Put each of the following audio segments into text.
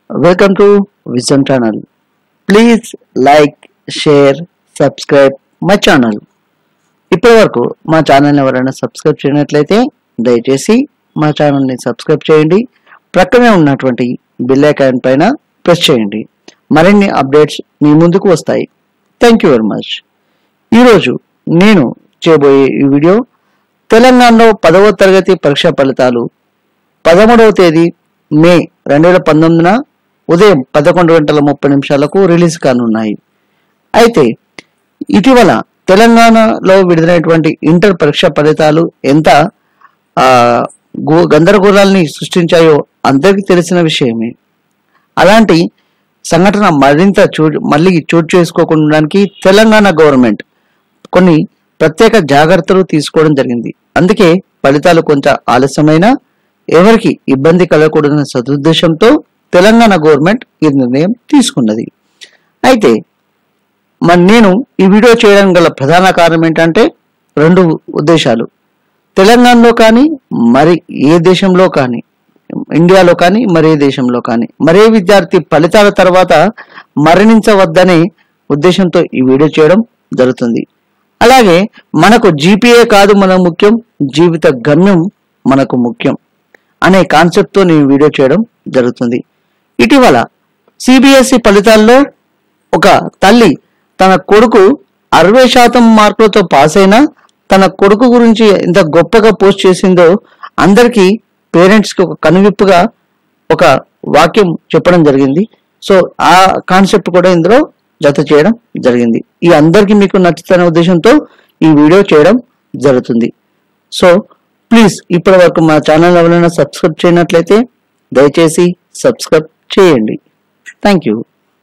welcome to vision channel please like share subscribe my channel ఇప్పటి వరకు మా ఛానల్ని ఎవరైనా సబ్స్క్రైబ్ చేయనట్లయితే దయచేసి మా ఛానల్ని సబ్స్క్రైబ్ చేయండి ప్రక్కనే ఉన్నటువంటి బెల్ ఐకాన్ పైన ప్రెస్ చేయండి మరిన్ని అప్డేట్స్ మీ ముందుకు వస్తాయి థ్యాంక్ యూ వెరీ మచ్ ఈరోజు నేను చేయబోయే ఈ వీడియో తెలంగాణలో పదవ తరగతి పరీక్ష ఫలితాలు పదమూడవ తేదీ మే రెండు వేల పంతొమ్మిదిన ఉదయం పదకొండు గంటల ముప్పై నిమిషాలకు రిలీజ్ కానున్నాయి అయితే ఇటీవల తెలంగాణలో విడుదలైనటువంటి ఇంటర్ పరీక్ష ఫలితాలు ఎంత ఆ, గు- గందరగోళాల్ని సృష్టించాయో అందరికీ తెలిసిన విషయమే అలాంటి సంఘటన మరింత చూ మళ్ళీ చోటు చేసుకోకుండా ఉండడానికి తెలంగాణ గవర్నమెంట్ కొన్ని ప్రత్యేక జాగ్రత్తలు తీసుకోవడం జరిగింది అందుకే ఫలితాలు కొంచెం ఆలస్యమైన ఎవరికి ఇబ్బంది కలగకూడదన్న సదుద్దేశంతో తెలంగాణ గవర్నమెంట్ ఈ నిర్ణయం తీసుకున్నది అయితే మరి నేను ఈ వీడియో చేయడానికి గల ప్రధాన కారణం ఏంటంటే రెండు ఉద్దేశాలు తెలంగాణలో కానీ మరి ఏ దేశంలో కానీ ఇండియాలో కానీ మరే దేశంలో కానీ మరే విద్యార్థి ఫలితాల తర్వాత మరణించవద్దనే ఉద్దేశంతో ఈ వీడియో చేయడం జరుగుతుంది అలాగే మనకు జీపీఏ కాదు మన ముఖ్యం జీవిత గమ్యం మనకు ముఖ్యం అనే కాన్సెప్ట్ తో నేను వీడియో చేయడం జరుగుతుంది ఇటీవల సిబిఎస్ఈ ఫలితాల్లో ఒక తల్లి తన కొడుకు అరవై శాతం మార్కులతో పాస్ అయినా తన కొడుకు గురించి ఎంత గొప్పగా పోస్ట్ చేసిందో అందరికీ పేరెంట్స్ కి ఒక కనువిప్పుగా ఒక వాక్యం చెప్పడం జరిగింది సో ఆ కాన్సెప్ట్ కూడా ఇందులో జత చేయడం జరిగింది ఈ అందరికీ మీకు నచ్చుతున్న ఉద్దేశంతో ఈ వీడియో చేయడం జరుగుతుంది సో ప్లీజ్ ఇప్పటి వరకు మా ఛానల్ ఎవరైనా సబ్స్క్రైబ్ చేయనట్లయితే దయచేసి సబ్స్క్రైబ్ చేయండి థ్యాంక్ యూ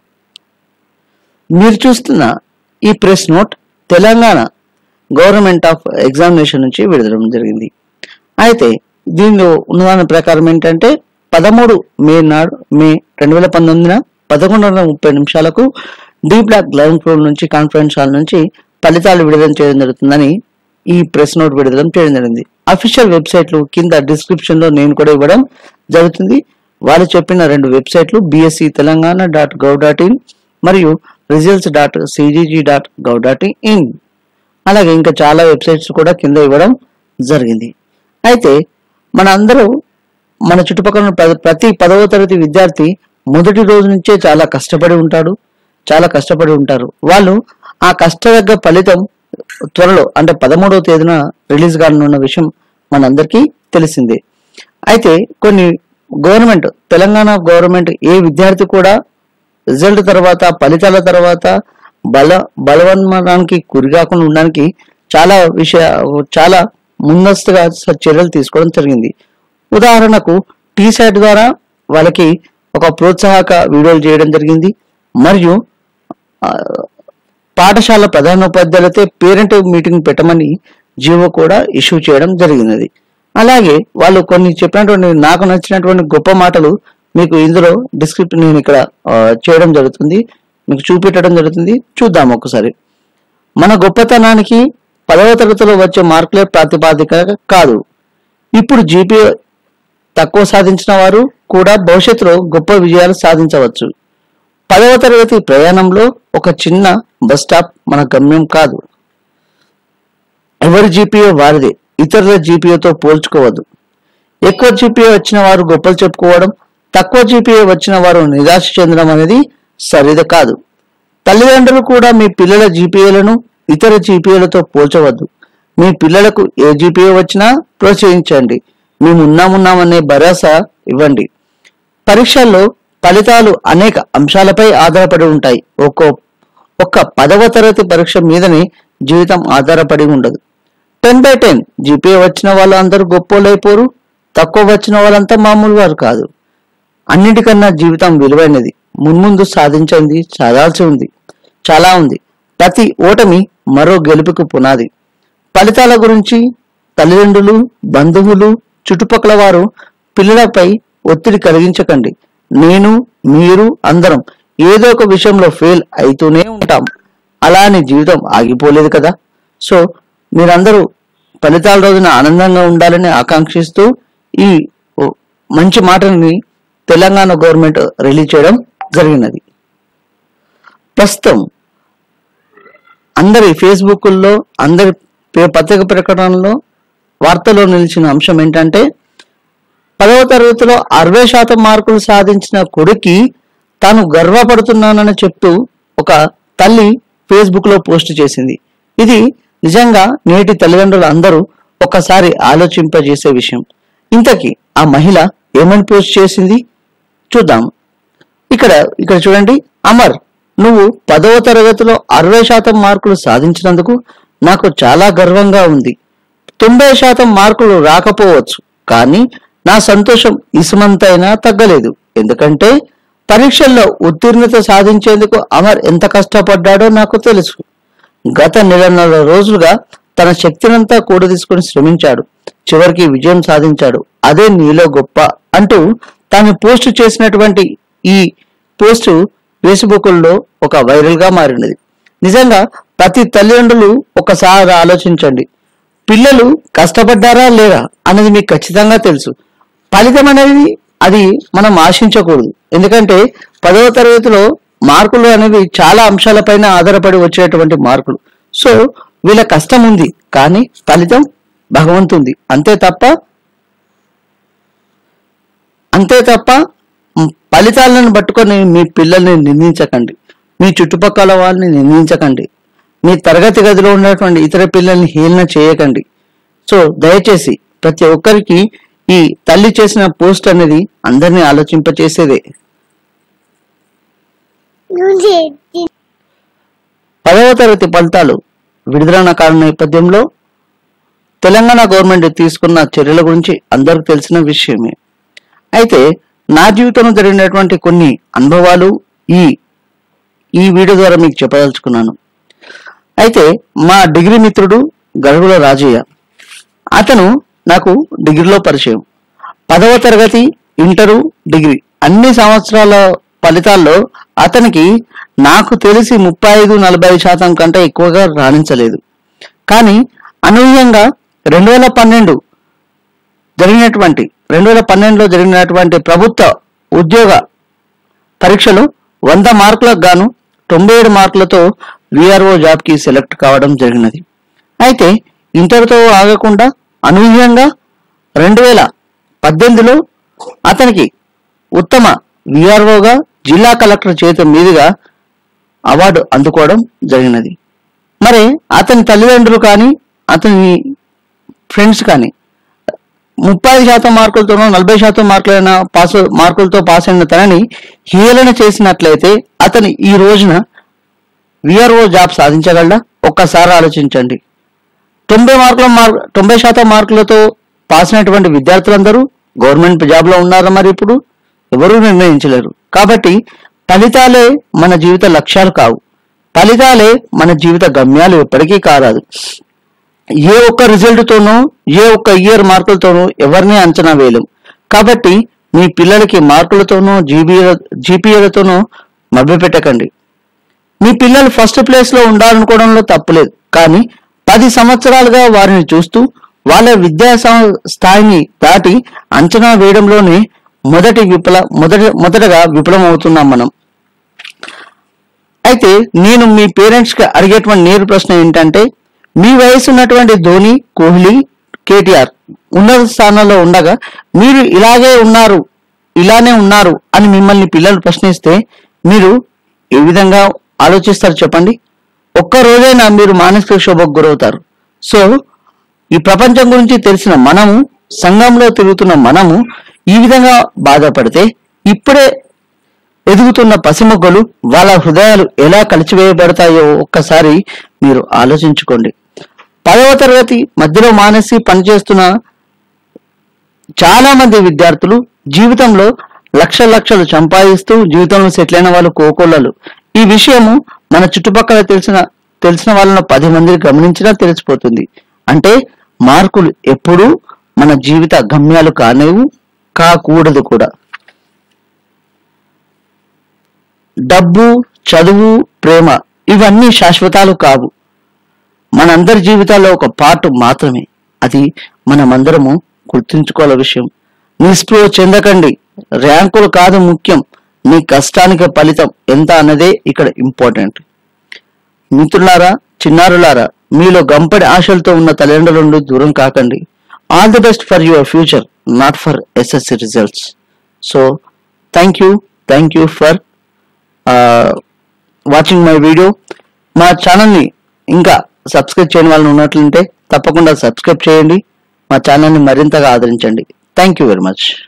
మీరు చూస్తున్న ఈ press note Telangana government of examination నుంచి విడుదల జరిగింది అయితే దీనిలో ఉన్నదాని ప్రకారం ఏంటంటే పదమూడు మే నాడు మే రెండు వేల పంతొమ్మిదిన పదకొండు వందల ముప్పై నిమిషాలకు డి బ్లాక్ గ్రౌండ్ ఫ్లోర్ నుంచి కాన్ఫరెన్స్ హాల్ నుంచి ఫలితాలు విడుదల చేయడం జరుగుతుందని ఈ ప్రెస్ నోట్ విడుదల చేయడం జరిగింది అఫీషియల్ వెబ్సైట్లు కింద డిస్క్రిప్షన్ లో నేను కూడా ఇవ్వడం జరుగుతుంది వాళ్ళు చెప్పిన రెండు వెబ్సైట్లు BSE Telangana dot gov dot in మరియు results dot CGG dot gov dot in అలాగే ఇంకా చాలా వెబ్సైట్స్ కూడా కింద ఇవ్వడం జరిగింది అయితే మన అందరూ మన చుట్టుపక్కల ఉన్న ప్ర- ప్రతి పదవ తరగతి విద్యార్థి మొదటి రోజు నుంచే చాలా కష్టపడి ఉంటాడు చాలా కష్టపడి ఉంటారు వాళ్ళు ఆ కష్టదగ్గ ఫలితం త్వరలో అంటే పదమూడవ తేదీన రిలీజ్ కానున్న విషయం మనందరికీ తెలిసిందే అయితే కొన్ని గవర్నమెంట్ తెలంగాణ గవర్నమెంట్ ఏ విద్యార్థి కూడా రిజల్ట్ తర్వాత ఫలితాల తర్వాత బల బలవన్మరణానికి గురి కాకుండా ఉండడానికి చాలా విషయ చాలా ముందస్తుగా స- చర్యలు తీసుకోవడం జరిగింది ఉదాహరణకు టీ సైట్ ద్వారా వాళ్ళకి ఒక ప్రోత్సాహక వీడియోలు చేయడం జరిగింది మరియు ఆ, పాఠశాల ప్రధానోపాధ్యాయులతో పేరెంట్ మీటింగ్ పెట్టమని జీవో కూడా ఇష్యూ చేయడం జరిగినది అలాగే వాళ్ళు కొన్ని చెప్పినటువంటి నాకు నచ్చినటువంటి గొప్ప మాటలు మీకు ఇందులో డిస్క్రిప్షన్ నేను ఇక్కడ ఆ, చేయడం జరుగుతుంది మీకు చూపెట్టడం జరుగుతుంది చూద్దాం ఒకసారి మన గొప్పతనానికి పదవ తరగతిలో వచ్చే మార్కులే ప్రాతిపాదిక కాదు ఇప్పుడు జీపీఏ తక్కువ సాధించిన వారు కూడా భవిష్యత్తులో గొప్ప విజయాలు సాధించవచ్చు పదవ తరగతి ప్రయాణంలో ఒక చిన్న బస్ స్టాప్ మన గమ్యం కాదు ఎవరి జీపీఏ వారిదే ఇతరుల జీపీఏతో పోల్చుకోవద్దు ఎక్కువ జీపీఏ వచ్చిన వారు గొప్పలు చెప్పుకోవడం తక్కువ జీపీఏ వచ్చిన వారు నిరాశ చెందడం అనేది సరిది కాదు తల్లిదండ్రులు కూడా మీ పిల్లల జీపీఏలను ఇతర జీపీఏలతో పోల్చవద్దు మీ పిల్లలకు ఏ జీపీఏ వచ్చినా ప్రోత్సహించండి మేము ఉన్నామున్నామనే భరోసా ఇవ్వండి పరీక్షల్లో ఫలితాలు అనేక అంశాలపై ఆధారపడి ఉంటాయి ఒక్కో ఒక్క పదవ తరగతి పరీక్ష మీదనే జీవితం ఆధారపడి ఉండదు టెన్ బై టెన్ జీపీఏ వచ్చిన వాళ్ళందరూ గొప్పోళ్ళైపోరు తక్కువ వచ్చిన వాళ్ళంతా మామూలు వారు కాదు అన్నిటికన్నా జీవితం విలువైనది మున్ముందు సాధించింది చదవాల్సి ఉంది చాలా ఉంది ప్రతి ఓటమి మరో గెలుపుకు పునాది ఫలితాల గురించి తల్లిదండ్రులు బంధువులు చుట్టుపక్కల వారు పిల్లలపై ఒత్తిడి కలిగించకండి నేను మీరు అందరం ఏదో ఒక విషయంలో ఫెయిల్ అవుతూనే ఉంటాం అలా అని జీవితం ఆగిపోలేదు కదా సో మీరందరూ ఫలితాల రోజున ఆనందంగా ఉండాలని ఆకాంక్షిస్తూ ఈ ఓ మంచి మాటని తెలంగాణ గవర్నమెంట్ రిలీజ్ చేయడం జరిగినది ప్రస్తుతం అందరి ఫేస్బుక్లో అందరి పే- పత్రిక ప్రకటనలో వార్తలో నిలిచిన అంశం ఏంటంటే పదవ తరగతిలో అరవై శాతం మార్కులు సాధించిన కొడుక్కి తాను గర్వపడుతున్నానని చెప్తూ ఒక తల్లి ఫేస్బుక్ లో పోస్ట్ చేసింది ఇది నిజంగా నేటి తల్లిదండ్రులు అందరూ ఒక్కసారి ఆలోచింపజేసే విషయం ఇంతకీ ఆ మహిళ ఏమని పోస్ట్ చేసింది చూద్దాం ఇక్కడ ఇక్కడ చూడండి అమర్ నువ్వు పదవ తరగతిలో అరవై శాతం మార్కులు సాధించినందుకు నాకు చాలా గర్వంగా ఉంది తొంభై శాతం మార్కులు రాకపోవచ్చు కానీ నా సంతోషం ఇసుమంతైనా తగ్గలేదు ఎందుకంటే పరీక్షల్లో ఉత్తీర్ణత సాధించేందుకు అమర్ ఎంత కష్టపడ్డాడో నాకు తెలుసు గత నెలన్నర రోజులుగా తన శక్తినంతా కూడదీసుకుని శ్రమించాడు చివరికి విజయం సాధించాడు అదే నీలో గొప్ప అంటూ తాను పోస్ట్ చేసినటువంటి ఈ పోస్టు ఫేస్బుక్ లో ఒక వైరల్ గా మారినది నిజంగా ప్రతి తల్లిదండ్రులు ఒకసారి ఆలోచించండి పిల్లలు కష్టపడ్డారా లేరా అన్నది మీకు ఖచ్చితంగా తెలుసు ఫలితం అనేది అది మనం ఆశించకూడదు ఎందుకంటే పదవ తరగతిలో మార్కులు అనేవి చాలా అంశాలపైన ఆధారపడి వచ్చేటువంటి మార్కులు సో వీళ్ళ కష్టం ఉంది కానీ ఫలితం భగవంతుంది అంతే తప్ప అంతే తప్ప మ్, ఫలితాలను పట్టుకొని మీ పిల్లల్ని నిందించకండి మీ చుట్టుపక్కల వాళ్ళని నిందించకండి మీ తరగతి గదిలో ఉన్నటువంటి ఇతర పిల్లల్ని హేళన చేయకండి సో దయచేసి ప్రతి ఒక్కరికి ఈ తల్లి చేసిన పోస్ట్ అనేది అందరినీ ఆలోచింపచేసేదే పదవ తరగతి ఫలితాలు విడుదలైన కారణం నేపథ్యంలో తెలంగాణ గవర్నమెంట్ తీసుకున్న చర్యల గురించి అందరికి తెలిసిన విషయమే అయితే నా జీవితంలో జరిగినటువంటి కొన్ని అనుభవాలు ఈ ఈ వీడియో ద్వారా మీకు చెప్పదలుచుకున్నాను అయితే మా డిగ్రీ మిత్రుడు గరుగుల రాజయ్య అతను నాకు డిగ్రీలో పరిచయం పదవ తరగతి ఇంటరు డిగ్రీ అన్ని సంవత్సరాల ఫలితాల్లో అతనికి నాకు తెలిసి ముప్పై ఐదు నలభై శాతం కంటే ఎక్కువగా రాణించలేదు కానీ అనూహ్యంగా రెండు వేల పన్నెండు జరిగినటువంటి రెండు వేల పన్నెండులో జరిగినటువంటి ప్రభుత్వ ఉద్యోగ పరీక్షలో వంద మార్కులకు గాను తొంభై ఏడు మార్కులతో విఆర్ఓ జాబ్ కి సెలెక్ట్ కావడం జరిగినది అయితే ఇంటర్తో ఆగకుండా అనూహ్యంగా రెండు వేల పద్దెనిమిదిలో అతనికి ఉత్తమ విఆర్ఓగా జిల్లా కలెక్టర్ చేతి మీదుగా అవార్డు అందుకోవడం జరిగినది మరి అతని తల్లిదండ్రులు కానీ అతని ఫ్రెండ్స్ కానీ ముప్పై ఐదు శాతం మార్కులతోనో నలభై శాతం మార్కులైన పాస్ మార్కులతో పాస్ అయిన తనని హేళన చేసినట్లయితే అతను ఈ రోజున విఆర్ఓ జాబ్ సాధించగలడా ఒక్కసారి ఆలోచించండి తొంభై మార్కుల మార్క్ తొంభై శాతం మార్కులతో పాస్ అయినటువంటి విద్యార్థులందరూ గవర్నమెంట్ జాబ్ లో ఉన్నారా మరి ఇప్పుడు ఎవరూ నిర్ణయించలేరు కాబట్టి ఫలితాలే మన జీవిత లక్ష్యాలు కావు ఫలితాలే మన జీవిత గమ్యాలు ఎప్పటికీ కారాదు ఏ ఒక్క రిజల్ట్ తోనూ ఏ ఒక్క ఇయర్ మార్కులతోనూ ఎవరిని అంచనా వేయలేం కాబట్టి మీ పిల్లలకి మార్కులతోనూ జీబీఏ జీపీఏలతోనూ మభ్యపెట్టకండి మీ పిల్లలు ఫస్ట్ ప్లేస్ లో ఉండాలనుకోవడంలో తప్పులేదు కానీ పది సంవత్సరాలుగా వారిని చూస్తూ వాళ్ళ విద్యా సం- స్థాయిని దాటి అంచనా వేయడంలోనే మొదటి విఫల మొదటి మొదటగా విఫలమవుతున్నాం మనం అయితే నేను మీ పేరెంట్స్ కి అడిగేటువంటి నేరు ప్రశ్న ఏంటంటే మీ వయసు ఉన్నటువంటి ధోని కోహ్లీ కేటీఆర్ ఉన్నత స్థానంలో ఉండగా మీరు ఇలాగే ఉన్నారు ఇలానే ఉన్నారు అని మిమ్మల్ని పిల్లలు ప్రశ్నిస్తే మీరు ఏ విధంగా ఆలోచిస్తారు చెప్పండి ఒక్క రోజైనా మీరు మానసిక శోభకు గురవుతారు సో ఈ ప్రపంచం గురించి తెలిసిన మనము సంఘంలో తిరుగుతున్న మనము ఈ విధంగా బాధపడితే ఇప్పుడే ఎదుగుతున్న పసిమొగ్గలు వాళ్ళ హృదయాలు ఎలా కలిచివేయబడతాయో ఒక్కసారి మీరు ఆలోచించుకోండి పదవ తరగతి మధ్యలో మానేసి పనిచేస్తున్న చాలా మంది విద్యార్థులు జీవితంలో లక్ష లక్షలు సంపాదిస్తూ జీవితంలో సెటిల్ అయిన వాళ్ళు కోకోళ్ళలు ఈ విషయము మన చుట్టుపక్కల తెలిసిన తెలిసిన వాళ్ళను పది మందిని గమనించినా తెలిసిపోతుంది అంటే మార్కులు ఎప్పుడూ మన జీవిత గమ్యాలు కానేవు కాకూడదు కూడా డబ్బు చదువు ప్రేమ ఇవన్నీ శాశ్వతాలు కావు మనందరి జీవితాల్లో ఒక పార్ట్ మాత్రమే అది మనమందరము గుర్తుంచుకోవాల విషయం నిస్పృహ చెందకండి ర్యాంకులు కాదు ముఖ్యం నీ కష్టానికి ఫలితం ఎంత అన్నదే ఇక్కడ ఇంపార్టెంట్ మిత్రులారా చిన్నారులారా మీలో గంపడి ఆశలతో ఉన్న తల్లిదండ్రుల నుండి దూరం కాకండి all the best for your future not for SSC results so thank you thank you for watching my video మా ఛానల్ని ఇంకా సబ్స్క్రైబ్ చేయని వాళ్ళు ఉన్నట్లుంటే తప్పకుండా సబ్స్క్రైబ్ చేయండి మా ఛానల్ని మరింతగా ఆదరించండి థ్యాంక్ యూ వెరీ మచ్